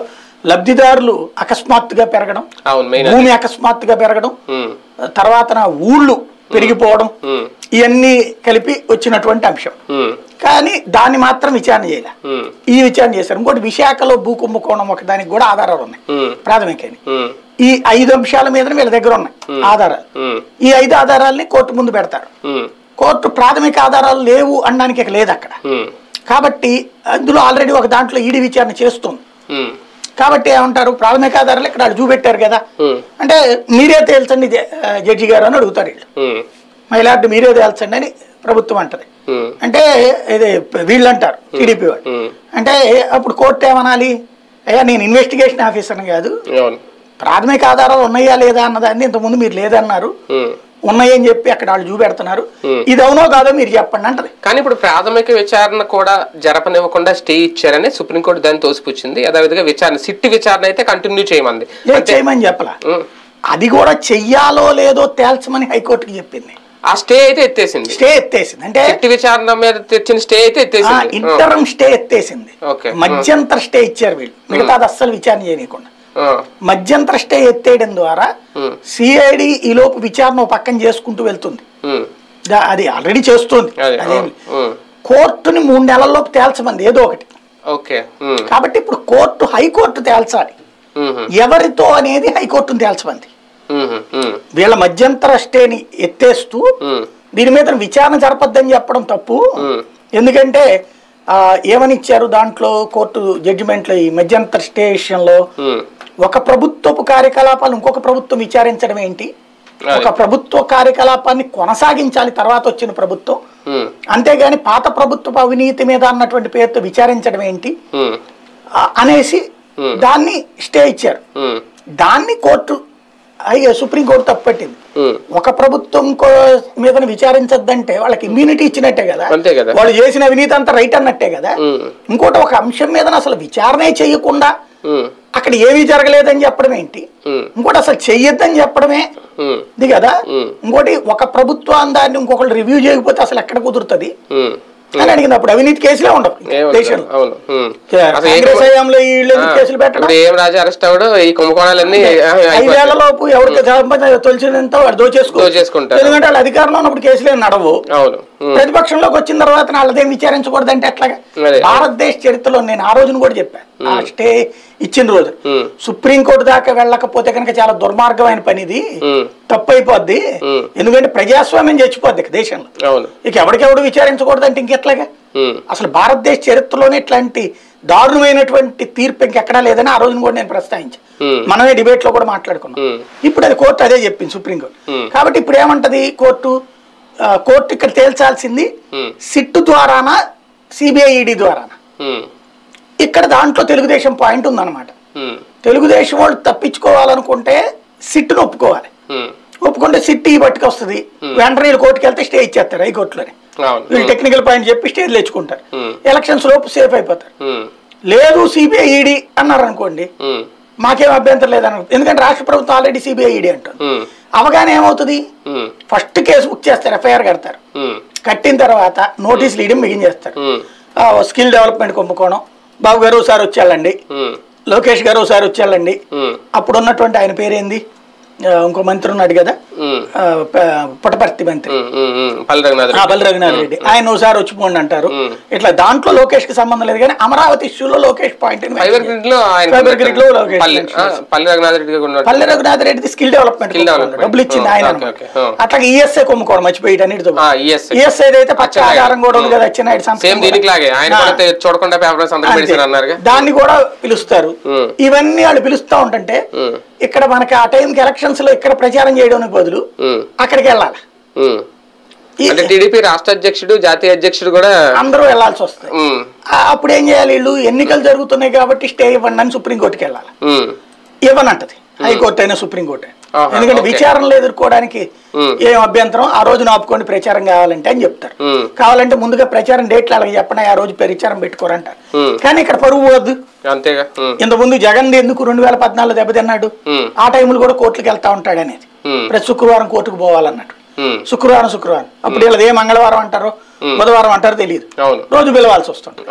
లబ్ధిదారులు అకస్మాత్తుగా పెరగడం అవును మెయిన్ భూమి అకస్మాత్తుగా పెరగడం ఉమ్, తర్వాత నా ఊళ్ళు పెరిగిపోవడం ఉమ్, ఇవన్నీ కలిపి వచ్చినటువంటి అంశం ఉమ్, కానీ దాన్ని మాత్రం విచారణ చేయలే ఉమ్, ఈ విచారణ చేశారు ఇంకోటి విశాఖలో భూ కుంభకోణం ఒక దానికి కూడా ఆధారాలు ఉన్నాయి ఉమ్, ప్రాథమికంగా ఉమ్, ఈ ఐదు అంశాల మీద వీళ్ళ దగ్గర ఉన్నాయి ఆధారాలు ఉమ్, ఈ ఐదు ఆధారాలని కోర్టు ముందు పెడతారు ఉమ్, కోర్టు ప్రాథమిక ఆధారాలు లేవు అనడానికి ఇక లేదు అక్కడ ఉమ్, కాబట్టి అందులో ఆల్రెడీ ఒక దాంట్లో ఈడీ విచారణ చేస్తుంది ఉమ్, కాబట్టి ఏమంటారు ప్రాథమిక ఆధారాలు ఇక్కడ వాళ్ళు చూపెట్టారు కదా ఉమ్, అంటే మీరే తేల్చండి జ- ఆ, జడ్జి గారు అని అడుగుతారు వీళ్ళు ఉమ్, మైలార్డు మీరే తేల్చండి అని ప్రభుత్వం అంటది ఉమ్, అంటే ఇది వీళ్ళు అంటారు టీడీపీ వాళ్ళు ఉమ్, అంటే అప్పుడు కోర్టు ఏమనాలి అయ్యా నేను ఇన్వెస్టిగేషన్ ఆఫీసర్ని కాదు అవును ప్రాథమిక ఆధారాలు ఉన్నాయా లేదా అన్నదాన్ని ఇంతకుముందు మీరు లేదన్నారు ఉమ్. ఉన్నాయని చెప్పి అక్కడ వాళ్ళు చూపెడుతున్నారు Hmm. ఇది అవునో కాదో మీరు చెప్పండి అంటది కానీ ఇప్పుడు ప్రాథమిక విచారణ కూడా జరపనివ్వకుండా స్టే ఇచ్చారని సుప్రీంకోర్టు దాన్ని తోసిపుచ్చింది అదేవిధంగా విచారణ సిట్టి విచారణ అయితే కంటిన్యూ చేయమంది లేదు చేయమని చెప్పలా ఉమ్. అది కూడా చెయ్యాలో లేదో తేల్చమని హైకోర్టుకి చెప్పింది ఆ స్టే అయితే ఎత్తేసింది స్టే ఎత్తేసింది అంటే సిట్టి విచారణ మీద తెచ్చిన స్టే అయితే ఎత్తేసింది ఇంటరం స్టే ఎత్తేసింది ఓకే మధ్యంతర స్టే ఇచ్చారు వీళ్ళు మిగతాది అస్సలు విచారణ చేయనీయకుండా ఆ, మధ్యంతర స్టే ఎత్తేయడం ద్వారా ఉమ్, సిఐడి ఈ లోపు విచారణ ఓ పక్కన చేసుకుంటూ వెళ్తుంది ఉమ్, దా- అది ఆల్రెడీ చేస్తుంది అదే ఆ, అదేమి ఉమ్, కోర్టుని మూడు నెలల్లోపు తేల్చమంది ఏదో ఒకటి ఓకే ఉమ్, కాబట్టి ఇప్పుడు కోర్టు హైకోర్టు తేల్చాలి ఉమ్, ఎవరితో అనేది హైకోర్టును తేల్చమంది ఉమ్, ఉమ్, వీళ్ళ మధ్యంతర స్టేని ఎత్తేస్తూ ఉమ్, దీని మీద విచారణ జరపద్దని చెప్పడం తప్పు ఉమ్, ఎందుకంటే ఆ, ఏమని ఇచ్చారు దాంట్లో కోర్టు జడ్జిమెంట్లో ఈ మధ్యంతర స్టే విషయంలో ఉమ్, ఒక ప్రభుత్వపు కార్యకలాపాలు ఇంకొక ప్రభుత్వం విచారించడం ఏంటి అదే. ఒక ప్రభుత్వ కార్యకలాపాన్ని కొనసాగించాలి తర్వాత వచ్చిన ప్రభుత్వం ఉమ్, అంతేగాని పాత ప్రభుత్వపు అవినీతి మీద అన్నటువంటి పేరుతో విచారించడం ఏంటి ఉమ్, ఆ, అనేసి Hmm. దాన్ని స్టే ఇచ్చారు ఉమ్, దాన్ని కోర్టు అయ్యే సుప్రీంకోర్టు తప్పట్టింది ఉమ్, ఒక ప్రభుత్వం కో- మీద విచారించద్దంటే వాళ్ళకి ఇమ్యూనిటీ ఇచ్చినట్టే కదా అంతే కదా. వాళ్ళు చేసిన అవినీతి అంతా రైట్ అన్నట్టే కదా ఉమ్, ఇంకోటి ఒక అంశం మీద అసలు విచారణే చేయకుండా ఉమ్, అక్కడ ఏమీ జరగలేదని చెప్పడం ఏంటి ఉమ్, ఇంకోటి అసలు చెయ్యొద్దని చెప్పడమే ఉమ్, ఇది కదా Hmm. ఇంకోటి ఒక ప్రభుత్వం దాన్ని ఇంకొకళ్ళు రివ్యూ చేయకపోతే అసలు ఎక్కడ కుదురుతుంది ఉమ్, అని అడిగింది అప్పుడు అవినీతి కేసులే ఉండవు ఏమన్నా? దేశంలో అవును ఉమ్. అసలు ఏ కాంగ్రెస్ కుమ- హయాంలో వీళ్ళు ఆ, ఎందుకు కేసులు పెట్టడం ఇప్పుడు ఏం రాజు అరెస్ట్ అవడు ఈ కుంభకోణాలన్నీ ఆ, అయిపోతాయి. ఐదేళ్ల లోపు ఎవరికి సంబంధం తొలిచినంత వాడు దోచేసుకో దోచేసుకుంటారు. ఎందుకంటే వాళ్ళు అధికారంలో ఉన్నప్పుడు కేసులే నడవు అవును ఉమ్, ప్రతిపక్షంలోకి వచ్చిన తర్వాత వాళ్ళదేం విచారించకూడదు అంటే ఎట్లాగా అదే. భారతదేశ చరిత్రలో నేను ఆ రోజున కూడా చెప్పాను ఆ స్టే ఇచ్చిన రోజు ఉమ్, సుప్రీంకోర్టు దాకా వెళ్ళకపోతే కనుక చాలా దుర్మార్గమైన పని ఇది ఉమ్, తప్పు అయిపోద్ది ఉమ్. ఎందుకంటే ప్రజాస్వామ్యం చచ్చిపోద్ది ఇక దేశంలో అవును ఇక ఎవరికెవడు విచారించకూడదు అంటే ఇంకెట్లాగా ఉమ్, అసలు భారతదేశ చరిత్రలోనే ఇట్లాంటి దారుణమైనటువంటి తీర్పు ఇంకెక్కడా లేదని ఆ రోజున కూడా నేను ప్రస్తావించాను ఉమ్, మనమే డిబేట్ లో కూడా మాట్లాడుకున్నాం ఉమ్, ఇప్పుడు అది కోర్టు అదే చెప్పింది సుప్రీంకోర్టు Hmm. కాబట్టి ఇప్పుడు ఏమంటది కోర్టు ఆ, కోర్టు ఇక్కడ తేల్చాల్సింది ఉమ్, సిట్ ద్వారానా సిబిఐ ఈడీ ద్వారానా ఉమ్, ఇక్కడ దాంట్లో తెలుగుదేశం పాయింట్ ఉందన్నమాట ఉమ్, తెలుగుదేశం వాళ్ళు తప్పించుకోవాలనుకుంటే సిట్ను ఒప్పుకోవాలి ఉమ్, ఒప్పుకుంటే సిట్ ఈ పట్టుకొస్తుంది వెంటనే వీళ్ళు కోర్టుకి వెళ్తే స్టే ఇచ్చేస్తారు హైకోర్టులోనే అవును వీళ్ళు టెక్నికల్ పాయింట్ చెప్పి స్టే తెచ్చుకుంటారు ఉమ్, ఎలక్షన్స్ లోపు సేఫ్ అయిపోతారు ఉమ్, లేదు సిబిఐ ఈడీ అన్నారు అనుకోండి ఉమ్, మాకేం అభ్యంతరం లేదని ఎందుకంటే రాష్ట్ర ప్రభుత్వం ఆల్రెడీ సిబిఐ ఈడీ అంటుంది ఉమ్, అవగానే ఏమవుతుంది ఉమ్, ఫస్ట్ కేసు బుక్ చేస్తారు ఎఫ్ఐఆర్ కడతారు ఉమ్, కట్టిన తర్వాత నోటీసులు ఇయడం మిగించేస్తారు ఉమ్, ఆ, స్కిల్ డెవలప్మెంట్ కుంభకోణం బాబు గారు ఒకసారి వచ్చేళ్ళండి ఉమ్, లోకేష్ గారు ఒకసారి వచ్చేళ్ళండి ఉమ్, అప్పుడు ఉన్నటువంటి ఆయన పేరేంది ఆ, ఇంకో మంత్రి ఉన్నాడు కదా ఉమ్, ఆ, ప- పుట్టపర్తి మంత్రి ఉమ్, ఉమ్, ఉమ్, పల్లి రఘునాథ్ ఆ, బల్లి రఘునాథ్ రెడ్డి ఆయన ఒకసారి వచ్చిపోండి అంటారు ఉమ్. ఇట్లా దాంట్లో లోకేష్ కి సంబంధం లేదు కానీ అమరావతి ఇష్యూలో లోకేష్ పాయింట్ ఫైబర్ గ్రిడ్ లో ఆయన ఫైబర్ గ్రిడ్ లో లోకేష్ పల్లి ఆ, పల్లి రఘునాథ్ రెడ్డి గారు ఉన్నాడు పల్లె రఘునాథ్ రెడ్డిది స్కిల్ డెవలప్మెంట్ Skill development. డబ్బులు ఇచ్చింది ఆ, ఆయన ఓకే, అన్నమాట. ఓకే, ఆ. అట్లాగే ఈఎస్ఐ కొమ్ముకోవడం మర్చిపోయి అన్నిటితో ఆ, yes. ఈఎస్ఐ అయితే పచ్చ అచ్చెన్నాయుడు. ఆధారం కూడా ఉంది కదా అచ్చెన్నాయుడు సంతకం సేమ్ కూడా. దీనికి లాగే ఆయన ఆ. కూడా తె- చూడకుండా పేపర్ సంతకం అంతే. పెడిచారు అన్నారుగా దాన్ని కూడా పిలుస్తారు ఉమ్. ఇవన్నీ వాళ్ళు పిలుస్తా ఉంటుంటే ఉమ్, ఇక్కడ మనకి ఆ టైంకి ఎలక్షన్స్ లో ఇక్కడ ప్రచారం చేయడానికి బదులు ఉమ్, అక్కడికి వెళ్ళాలి ఉమ్. ఈ- అంటే టీడీపీ రాష్ట్ర అధ్యక్షుడు జాతీయ అధ్యక్షుడు కూడా అందరూ వెళ్ళాల్సి వస్తుంది ఉమ్, ఆ, అప్పుడు ఏం చేయాలి వీళ్ళు ఎన్నికలు జరుగుతున్నాయి కాబట్టి స్టే ఇవ్వండి అని సుప్రీంకోర్టుకి వెళ్ళాలి ఉమ్, ఇవ్వనంటది హైకోర్టు అయినా సుప్రీంకోర్టు అయినా ఆహా, ఎందుకంటే ఓకే. విచారణలు ఎదుర్కోవడానికి ఉమ్. ఏం అభ్యంతరం ఆ రోజున ఆపుకోండి ప్రచారం కావాలంటే అని చెప్తారు ఉమ్, కావాలంటే ముందుగా ప్రచారం డేట్లు అలాగే చెప్పండి ఆ రోజు ప్రచారం పెట్టుకోరంటారు ఉమ్. కానీ ఇక్కడ పరువు పోవద్దు అంతేగా ఉమ్, ఇంత ముందు జగన్ ఎందుకు రెండు వేల పద్నాలుగు దెబ్బతిన్నాడు ఉమ్, ఆ టైంలో కూడా కోర్టులకు వెళ్తా ఉంటాడు అనేది ఉమ్, ప్రతి శుక్రవారం కోర్టుకు పోవాలన్నట్టు ఉమ్, శుక్రవారం శుక్రవారం అప్పుడు వీళ్ళది ఏ మంగళవారం అంటారో బుధవారం అంటారో తెలియదు అవును రోజు పిలవాల్సి వస్తుంది అవును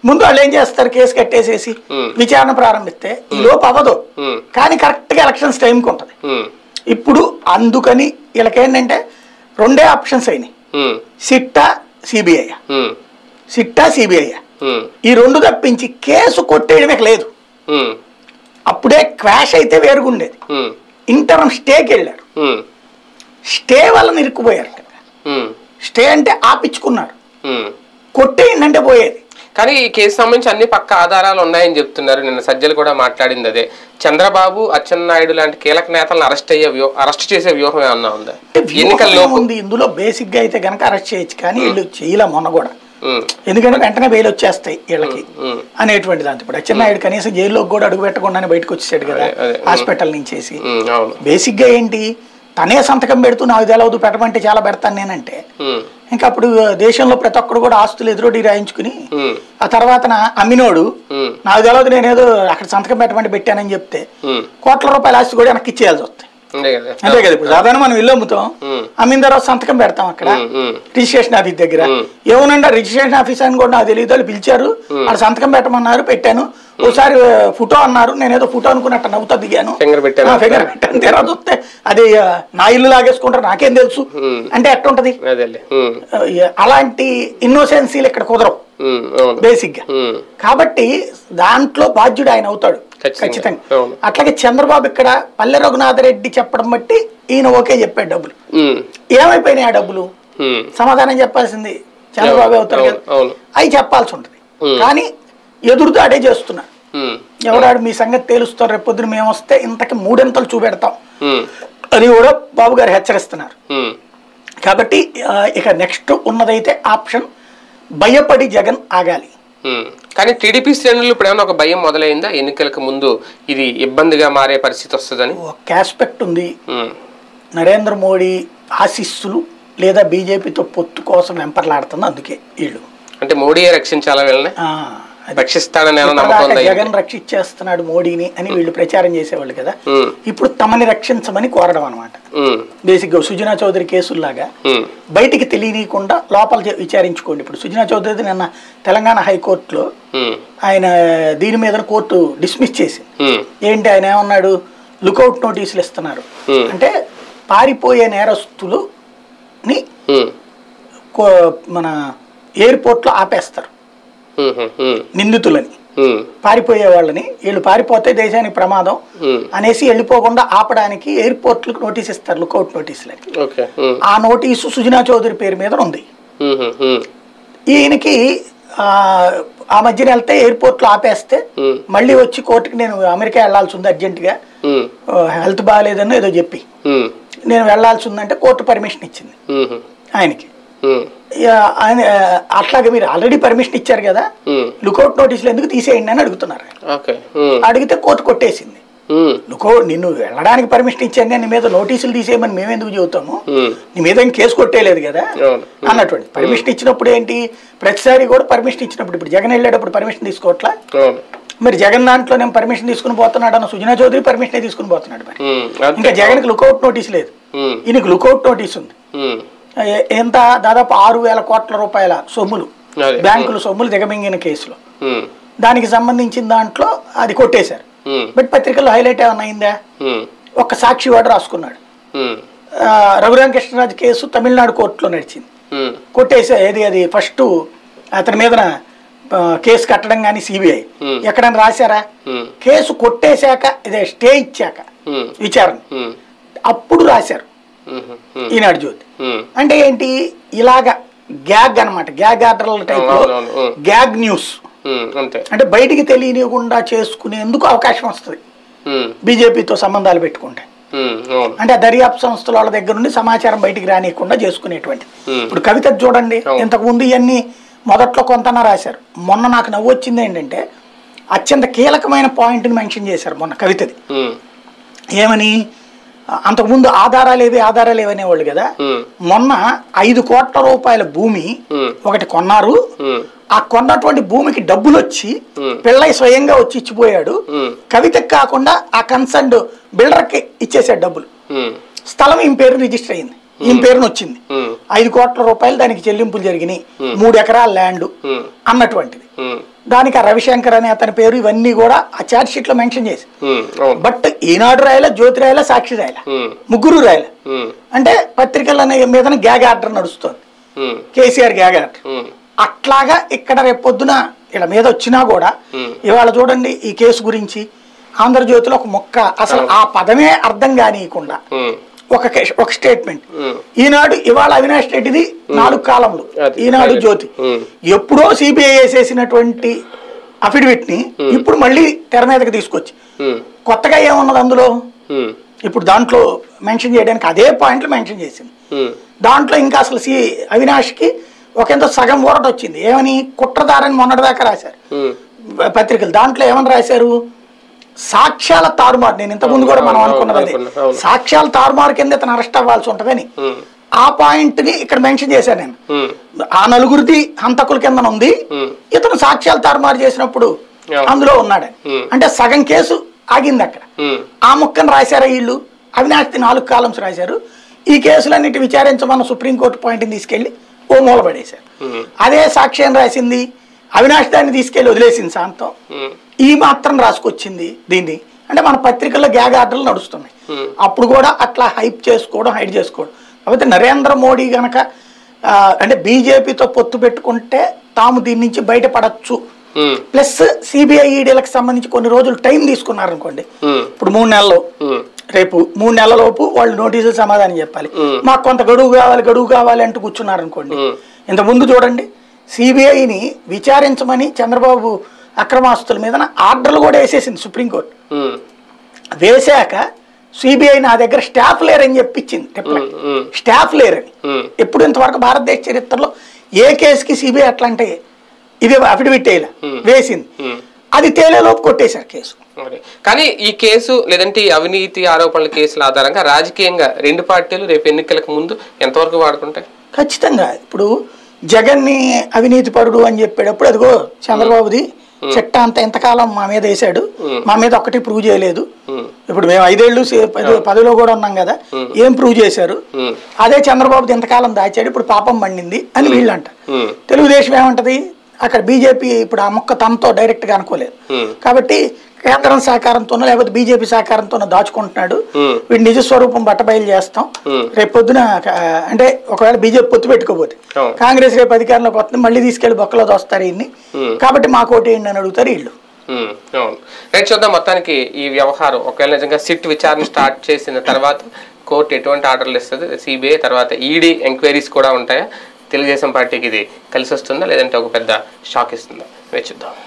ముందు వాళ్ళు ఏం చేస్తారు కేసు కట్టేసేసి Hmm. విచారణ ప్రారంభిస్తే ఈ లోపు అవ్వదు ఉమ్, కానీ కరెక్ట్గా ఎలక్షన్స్ టైంకి ఉంటుంది ఉమ్, ఇప్పుడు అందుకని వీళ్ళకేంటంటే రెండే ఆప్షన్స్ అయినాయి ఉమ్, సిట్టా సిబిఐ ఉమ్, సిట్టా సిబిఐ ఉమ్, ఈ రెండు తప్పించి కేసు కొట్టేయడమే లేదు ఉమ్, అప్పుడే క్వాష్ అయితే వేరుగుండేది ఉమ్, ఇంటర్మ్ స్టేకి వెళ్ళారు ఉమ్, స్టే వల్ల ఇరుక్కుపోయారు ఉమ్, స్టే అంటే ఆపించుకున్నారు ఉమ్. కొట్టేయండి పోయేది కానీ ఈ కేసు సంబంధించి అన్ని పక్క ఆధారాలు ఉన్నాయని చెప్తున్నారు నిన్న సజ్జలు కూడా మాట్లాడింది అదే చంద్రబాబు అచ్చెన్నాయుడు లాంటి కీలక నేతలను అరెస్ట్ అయ్యే వ్యూ అరెస్ట్ చేసే వ్యూహం ఏమన్నా ఉందా అంటే ఎన్నికల వ్యూహం లోపు ఉంది ఇందులో బేసిక్ గా అయితే గనక అరెస్ట్ చేయొచ్చు కానీ వీళ్ళు చేయలే మొన్న కూడా ఉమ్, ఎందుకంటే వెంటనే బెయిల్ వచ్చేస్తాయి వీళ్ళకి ఉమ్, అనేటువంటి దాంతో ఇప్పుడు అచ్చెన్నాయుడు కనీసం జైల్లోకి కూడా అడుగు పెట్టకుండానే బయటకు వచ్చేసాడు కదా అదే, అదే. హాస్పిటల్ నుంచేసి ఉమ్, అవును బేసిక్ గా ఏంటి తనే సంతకం పెడుతూ నాకు తెలవదు పెట్టమంటే చాలా పెడతాను నేనంటే ఉమ్, ఇంకా అప్పుడు దేశంలో ప్రతి ఒక్కడు కూడా ఆస్తులు ఎదురొడ్డి రాయించుకుని ఉమ్, ఆ తర్వాత నా అమ్మినోడు ఉమ్, నాకు తెలియదు నేనేదో అక్కడ సంతకం పెట్టమంటే పెట్టానని చెప్తే ఉమ్, కోట్ల రూపాయల ఆస్తి కూడా వెనక్కి ఇచ్చేయాల్సి వస్తాయి అంతే కదా అంతే కదా ఇప్పుడు సాధారణ మనం ఇల్లు అమ్ముతాం ఉమ్, అమ్మిన తర్వాత సంతకం పెడతాం అక్కడ ఉమ్, ఉమ్, రిజిస్ట్రేషన్ ఆఫీస్ దగ్గర మ్. ఏమనండి రిజిస్ట్రేషన్ ఆఫీస్ అని కూడా నాకు తెలియదు వాళ్ళు పిలిచారు వాళ్ళు సంతకం పెట్టమన్నారు పెట్టాను ఒకసారి ఫోటో అన్నారు నేనేదో ఫోటో అనుకున్నట్టు నవ్వుతా దిగాను ఫింగర్ పెట్టాను ఫిగర్ పెట్టాను తెరా చూస్తే అది ఆ, నా ఇల్లు లాగేసుకుంటారు నాకేం తెలుసు మ్. అంటే ఎట్టుంటది అదేలే ఉమ్, ఆ, అలాంటి ఇన్నోసెన్సీలు ఇక్కడ కుదరవు ఉమ్, అవును బేసిక్ గా ఉమ్, కాబట్టి దాంట్లో బాధ్యుడు ఆయన అవుతాడు ఖచ్చితంగా. ఖచ్చితంగా అవును. అట్లాగే చంద్రబాబు ఇక్కడ పల్లె రఘునాథ రెడ్డి చెప్పడం బట్టి ఈయన ఓకే చెప్పాడు డబ్బులు ఉమ్, ఏమైపోయినాయి ఆ డబ్బులు ఉమ్, సమాధానం చెప్పాల్సింది చంద్రబాబు అవుతారు అవును, కదా అవును అవి చెప్పాల్సి ఉంటుంది Hmm. కానీ ఎదురుతో అడే చేస్తున్నారు ఉమ్, ఎవడాడు మీ సంగతి తేలుస్తారు రేపు పొద్దున మేము వస్తే ఇంతకి మూడింతలు చూపెడతాం ఉమ్, అని కూడా బాబు గారు హెచ్చరిస్తున్నారు ఉమ్, కాబట్టి ఆ, ఇక నెక్స్ట్ ఉన్నదైతే ఆప్షన్ భయపడి జగన్ ఆగాలి ఉమ్. కానీ టీడీపీ శ్రేణులు ఇప్పుడు ఏమైనా ఒక భయం మొదలైందా ఎన్నికలకు ముందు ఇది ఇబ్బందిగా మారే పరిస్థితి వస్తుందని ఒక ఆస్పెక్ట్ ఉంది ఉమ్, నరేంద్ర మోడీ ఆశీస్సులు లేదా బీజేపీతో పొత్తు కోసం వెంపర్లాడుతుంది అందుకే వీళ్ళు అంటే మోడీయే రక్షించాలా వీళ్ళని ఆ, అది రక్షిస్తాడని ఏమైనా నమ్మకం ఇప్పటిదాకా ఉందా జగన్ రక్షించేస్తున్నాడు మోడీని అని వీళ్ళు ప్రచారం చేసేవాళ్ళు కదా ఉమ్, ఇప్పుడు తమని రక్షించమని కోరడం అనమాట ఉమ్, బేసిక్గా సుజనా చౌదరి కేసుల్లాగా ఉమ్, బయటికి తెలియనీయకుండా లోపల చే- విచారించుకోండి ఇప్పుడు సుజనా చౌదరి నిన్న తెలంగాణ హైకోర్టులో ఉమ్, ఆయన దీని మీద కోర్టు డిస్మిస్ చేసింది ఉమ్, ఏంటి ఆయన ఏమన్నాడు లుకౌట్ నోటీసులు ఇస్తున్నారు Hmm. అంటే పారిపోయే నేరస్తులుని ఉమ్, కో- మన ఎయిర్పోర్ట్లో ఆపేస్తారు ఉమ్, ఉమ్, నిందితులని ఉమ్, పారిపోయే వాళ్ళని వీళ్ళు పారిపోతే దేశానికి ప్రమాదం ఉమ్, అనేసి వెళ్ళిపోకుండా ఆపడానికి ఎయిర్పోర్ట్లకు నోటీస్ ఇస్తారు లుకౌట్ నోటీసులని ఓకే ఉమ్, ఆ నోటీసు సుజనా చౌదరి పేరు మీద ఉంది ఉమ్, ఉమ్, ఈయనకి ఆ, ఆ మధ్యన వెళ్తే ఎయిర్పోర్ట్లో ఆపేస్తే ఉమ్, మళ్ళీ వచ్చి కోర్టుకి నేను అమెరికా వెళ్లాల్సి ఉంది అర్జెంటుగా ఉమ్, హెల్త్ బాగాలేదని ఏదో చెప్పి ఉమ్, నేను వెళ్లాల్సి ఉందంటే కోర్టు పర్మిషన్ ఇచ్చింది ఉమ్, ఆయనకి ఉమ్, ఇక ఆయన ఆ, అట్లాగే మీరు ఆల్రెడీ పర్మిషన్ ఇచ్చారు కదా ఉమ్, లుకౌట్ నోటీసులు ఎందుకు తీసేయండి అని అడుగుతున్నారు ఓకే ఉమ్, అడిగితే కోర్టు కొట్టేసింది ఉమ్, లుకౌ నిన్ను వెళ్ళడానికి పర్మిషన్ ఇచ్చాను కానీ నీ మీద నోటీసులు తీసేయమని మేము ఎందుకు చెబుతాము ఉమ్, నీ మీద ఏం కేసు కొట్టేయలేదు కదా అవును అన్నటువంటి పర్మిషన్ ఇచ్చినప్పుడు ఏంటి ప్రతిసారి కూడా పర్మిషన్ ఇచ్చినప్పుడు ఇప్పుడు జగన్ వెళ్ళేటప్పుడు పర్మిషన్ తీసుకోవట్లా అవును మరి జగన్ దాంట్లో నేను పర్మిషన్ తీసుకుని పోతున్నాడు అన్న సుజనా చౌదరి పర్మిషన్ తీసుకుని పోతున్నాడు మరి ఉమ్, అంతే. ఇంకా జగన్కి లుకౌట్ నోటీస్ లేదు ఉమ్, ఈయనకి లుకౌట్ నోటీస్ ఉంది ఉమ్, ఎ- ఎంత దాదాపు ఆరు వేల కోట్ల రూపాయల సొమ్ములు అదే. బ్యాంకుల సొమ్ములు దిగమింగిన కేసులో ఉమ్, దానికి సంబంధించిన దాంట్లో అది కొట్టేశారు ఉమ్, బట్ పత్రికల్లో హైలైట్ ఏమన్నా అయిందా ఉమ్, ఒక్క సాక్షి వాడు రాసుకున్నాడు ఉమ్, ఆ, రఘురామకృష్ణరాజు కేసు తమిళనాడు కోర్టులో నడిచింది ఉమ్, కొట్టేసే ఏది అది ఫస్ట్ అతని మీద కేసు కట్టడం కానీ సిబిఐ Hmm. ఎక్కడైనా రాశారా ఉమ్, కేసు కొట్టేశాక ఇదే స్టే ఇచ్చాక ఉమ్, విచారణ ఉమ్, అప్పుడు రాశారు ఉమ్, ఉమ్, ఈనాడు జ్యోతి ఉమ్, అంటే ఏంటి ఇలాగ గ్యాగ్ అన్నమాట గ్యాగ్ ఆర్డర్ల టైప్ అవునవును, ఉమ్. గ్యాగ్ న్యూస్ ఉమ్, అంతే అంటే బయటికి తెలియనివ్వకుండా చేసుకునేందుకు అవకాశం వస్తుంది ఉమ్, బీజేపీతో సంబంధాలు పెట్టుకుంటే ఉమ్, అవును అంటే ఆ దర్యాప్తు సంస్థల వాళ్ళ దగ్గర నుండి సమాచారం బయటికి రానియకుండా చేసుకునేటువంటిది Hmm. ఇప్పుడు కవిత చూడండి అవును. ఇంతకు ముందు ఇవన్నీ మొదట్లో కొంతనా రాశారు మొన్న నాకు నవ్వు వచ్చింది ఏంటంటే అత్యంత కీలకమైన పాయింట్ని మెన్షన్ చేశారు మొన్న కవితది ఉమ్, ఏమని ఆ, అంతకుముందు ఆధారాలు ఏవి ఆధారాలు ఏవనేవాళ్ళు కదా ఉమ్, మొన్న ఐదు కోట్ల రూపాయల భూమి ఉమ్, ఒకటి కొన్నారు ఉమ్, ఆ కొన్నటువంటి భూమికి డబ్బులు వచ్చి Hmm. పిల్లయ్య స్వయంగా వచ్చి ఇచ్చిపోయాడు ఉమ్, కవితకి కాకుండా ఆ కన్సర్న్డ్ బిల్డర్కి ఇచ్చేసాడు డబ్బులు ఉమ్, స్థలం ఈమె పేరు రిజిస్టర్ అయింది ఈమె పేరున వచ్చింది ఉమ్, ఐదు కోట్ల రూపాయలు దానికి చెల్లింపులు జరిగినాయి మూడు ఎకరాల ల్యాండ్ ఉమ్, అన్నటువంటిది ఉమ్, దానికి ఆ రవిశంకర్ అనే అతని పేరు ఇవన్నీ కూడా ఆ ఛార్జ్ షీట్ లో మెన్షన్ చేసి ఉమ్, అవును బట్ ఈనాడు రాయలే జ్యోతి రాయలే సాక్షి రాయలే ఉమ్, ముగ్గురు రాయలే ఉమ్, అంటే పత్రికల మీద గ్యాగ్ ఆర్డర్ నడుస్తుంది ఉమ్, కేసీఆర్ గ్యాగ్ ఆర్డర్ ఉమ్, అట్లాగా ఇక్కడ రేపు పొద్దున ఇలా మీద వచ్చినా కూడా Hmm. ఇవాళ చూడండి ఈ కేసు గురించి ఆంధ్రజ్యోతిలో ఒక మొక్క అసలు ఆ పదమే అర్థం కానీయకుండా ఉమ్, ఒక కేస్- ఒక స్టేట్మెంట్ ఉమ్, ఈనాడు ఇవాళ అవినాష్ రెడ్డిది నాలుగు కాలంలో అది, ఈనాడు అది. జ్యోతి ఉమ్, ఎప్పుడో సిబిఐ వేసేసినటువంటి అఫిడవిట్ ని ఇప్పుడు మళ్ళీ తెర మీదకి తీసుకొచ్చి ఉమ్, కొత్తగా ఏమున్నది అందులో ఉమ్, ఇప్పుడు దాంట్లో మెన్షన్ చేయడానికి అదే పాయింట్లు మెన్షన్ చేసింది ఉమ్, దాంట్లో ఇంకా అసలు సి అవినాష్కి ఒక ఎంతో సగం ఊరట వచ్చింది ఏమని కుట్రదారని మొన్నటిదాకా రాశారు ఉమ్, పత్రికలు దాంట్లో ఏమని రాశారు సాక్ష్యాల తారుమారు నేను ఇంత ముందు కూడా మనం అవును, అనుకున్నది అదే అనుకున్నా, అవును. సాక్ష్యాల తారుమారు కింద ఇతను అరెస్ట్ అవ్వాల్సి ఉంటుందని ఉమ్, ఆ పాయింట్ ని ఇక్కడ మెన్షన్ చేశాను నేను ఉమ్, ఆ నలుగురిది హంతకుల కింద ఉంది ఉమ్, ఇతను సాక్ష్యాలు తారుమారు చేసినప్పుడు అవును. అందులో ఉన్నాడని ఉమ్. అంటే సగం కేసు ఆగింది అక్కడ ఉమ్, ఆ ముక్కను రాశారా వీళ్ళు అవినాష్ది నాలుగు కాలమ్స్ రాశారు ఈ కేసులన్నిటి విచారించమన్న సుప్రీంకోర్టు పాయింట్ని తీసుకెళ్లి ఓ మూల పడేశారు ఉమ్, అదే సాక్ష్యం రాసింది అవినాష్ దాన్ని తీసుకెళ్లి వదిలేసింది శాంతం ఉమ్, ఈ మాత్రం రాసుకొచ్చింది దీన్ని అంటే మన పత్రికల్లో గ్యాగ్ ఆర్డర్లు నడుస్తున్నాయి ఉమ్, అప్పుడు కూడా అట్లా హైప్ చేసుకోవడం హైడ్ చేసుకోవడం కాకపోతే నరేంద్ర మోడీ గనక ఆ, అంటే బీజేపీతో పొత్తు పెట్టుకుంటే తాము దీని నుంచి బయటపడచ్చు ఉమ్, ప్లస్ సిబిఐ ఈడీలకు సంబంధించి కొన్ని రోజులు టైం తీసుకున్నారనుకోండి ఉమ్, ఇప్పుడు మూడు నెలలు ఉమ్, రేపు మూడు నెలలలోపు వాళ్ళు నోటీసులు సమాధానం చెప్పాలి మ్మ్. మాకు కొంత గడువు కావాలి గడువు కావాలి అంటూ కూర్చున్నారు అనుకోండి మ్మ్. ఇంత ముందు చూడండి సిబిఐని విచారించమని చంద్రబాబు అక్రమాస్తుల మీద ఆర్డర్లు కూడా వేసేసింది సుప్రీంకోర్టు ఉమ్, వేశాక సిబిఐ నా దగ్గర స్టాఫ్ లేరని చెప్పించింది రిప్లై. ఉమ్, ఉమ్, స్టాఫ్ లేరని ఉమ్, ఎప్పుడు ఇంతవరకు భారతదేశ చరిత్రలో ఏ కేసుకి సిబిఐ అట్లా అంటే ఇది అఫిడవిట్ వేయలే మ్మ్. వేసింది ఉమ్. అది తేలేలోపు కొట్టేశారు కేసు మరి. కానీ ఈ కేసు లేదంటే ఈ అవినీతి ఆరోపణల కేసుల ఆధారంగా రాజకీయంగా రెండు పార్టీలు రేపు ఎన్నికలకు ముందు ఎంతవరకు వాడుకుంటాయి ఖచ్చితంగా ఇప్పుడు జగన్ని అవినీతి పరుడు అని చెప్పేటప్పుడు అదిగో చంద్రబాబుది చెట్ట అంత ఎంతకాలం మా మీద వేశాడు మా మీద ఒక్కటి ప్రూవ్ చేయలేదు ఉమ్, ఇప్పుడు మేము ఐదేళ్ళు సే- పది- పదిలో కూడా ఉన్నాం కదా ఏం ప్రూవ్ చేశారు ఉమ్, అదే చంద్రబాబుది ఎంతకాలం దాచాడు ఇప్పుడు పాపం పండింది అని వీళ్ళు అంటారు ఉమ్, తెలుగుదేశం ఏమంటది అక్కడ బీజేపీ ఇప్పుడు ఆ మొక్క తనతో డైరెక్ట్ గా అనుకోలేదు ఉమ్, కాబట్టి కేంద్రం సహకారంతోనో లేకపోతే బీజేపీ సహకారంతోనో దాచుకుంటున్నాడు ఉమ్, వీడి నిజ స్వరూపం బట్టబయలు చేస్తాం ఉమ్. రేపు పొద్దున ఆ, అంటే ఒకవేళ బీజేపీ పొత్తు పెట్టుకోబోతే అవును. కాంగ్రెస్ రేపు అధికారంలోకి వస్తుంది మళ్ళీ తీసుకెళ్లి బొక్కలో దోస్తారు ఇన్ని ఉమ్. కాబట్టి మాకు ఓటు వేయండి అని అడుగుతారు వీళ్ళు ఉమ్, అవును రైట్ చూద్దాం మొత్తానికి ఈ వ్యవహారం ఒకవేళ నిజంగా సిట్ విచారణ స్టార్ట్ చేసిన తర్వాత కోర్టు ఎటువంటి ఆర్డర్లు ఇస్తుంది సిబిఐ తర్వాత ఈడీ ఎంక్వైరీస్ కూడా ఉంటాయా తెలుగుదేశం పార్టీకి ఇది కలిసి వస్తుందా లేదంటే ఒక పెద్ద షాక్ ఇస్తుందా వేచి చూద్దాం